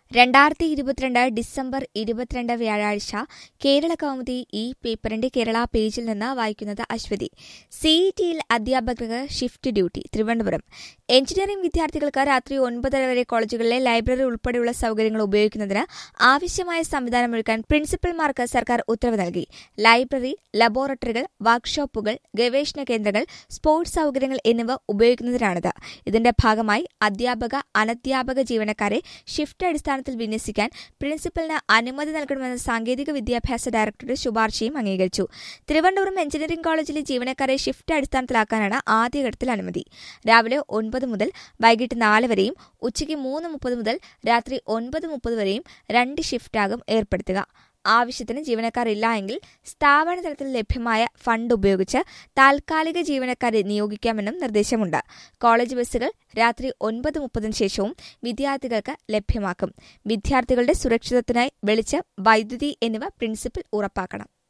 രണ്ടായിരത്തി ഇരുപത്തിരണ്ട് ഡിസംബർ ഇരുപത്തിരണ്ട് വ്യാഴാഴ്ച കേരള കൗമുദി ഈ പേപ്പറിന്റെ കേരള പേജിൽ നിന്ന് വായിക്കുന്നത് അശ്വതി സിഇടിയിൽ അധ്യാപകർക്ക് ഷിഫ്റ്റ് ഡ്യൂട്ടി തിരുവനന്തപുരം എഞ്ചിനീയറിംഗ് വിദ്യാർത്ഥികൾക്ക് രാത്രി ഒൻപതര വരെ കോളേജുകളിലെ ലൈബ്രറി ഉൾപ്പെടെയുള്ള സൗകര്യങ്ങൾ ഉപയോഗിക്കുന്നതിന് ആവശ്യമായ സംവിധാനമൊരുക്കാൻ പ്രിൻസിപ്പൽമാർക്ക് സർക്കാർ ഉത്തരവ് നൽകി ലൈബ്രറി ലബോറട്ടറികൾ വർക്ക്ഷോപ്പുകൾ ഗവേഷണ കേന്ദ്രങ്ങൾ സ്പോർട്സ് സൗകര്യങ്ങൾ എന്നിവ ഉപയോഗിക്കുന്നതിനാണിത് ഇതിന്റെ ഭാഗമായി അധ്യാപക അനധ്യാപക ജീവനക്കാരെ ഷിഫ്റ്റ് അടിസ്ഥാനത്തിൽ വിന്യസിക്കാൻ പ്രിൻസിപ്പലിന് അനുമതി നൽകണമെന്ന സാങ്കേതിക വിദ്യാഭ്യാസ ഡയറക്ടറുടെ ശുപാർശയും അംഗീകരിച്ചു തിരുവനന്തപുരം എഞ്ചിനീയറിംഗ് കോളേജിലെ ജീവനക്കാരെ ഷിഫ്റ്റ് അടിസ്ഥാനത്തിലാക്കാനാണ് ആദ്യഘട്ടത്തിൽ അനുമതി രാവിലെ ഒൻപത് മുതൽ വൈകിട്ട് നാല് വരെയും ഉച്ചയ്ക്ക് മൂന്ന് മുപ്പത് മുതൽ രാത്രി ഒൻപത് മുപ്പത് വരെയും രണ്ട് ഷിഫ്റ്റാകും ഏർപ്പെടുത്തുക ആവശ്യത്തിന് ജീവനക്കാർ ഇല്ല എങ്കിൽ സ്ഥാപന തലത്തിൽ ലഭ്യമായ ഫണ്ട് ഉപയോഗിച്ച് താൽക്കാലിക ജീവനക്കാരെ നിയോഗിക്കാമെന്നും നിർദ്ദേശമുണ്ട് കോളേജ് ബസ്സുകൾ രാത്രി ഒൻപത് മുപ്പതിന് ശേഷവും വിദ്യാർത്ഥികൾക്ക് ലഭ്യമാക്കും വിദ്യാർത്ഥികളുടെ സുരക്ഷിതത്തിനായി വെളിച്ചം വൈദ്യുതി എന്നിവ പ്രിൻസിപ്പൽ ഉറപ്പാക്കണം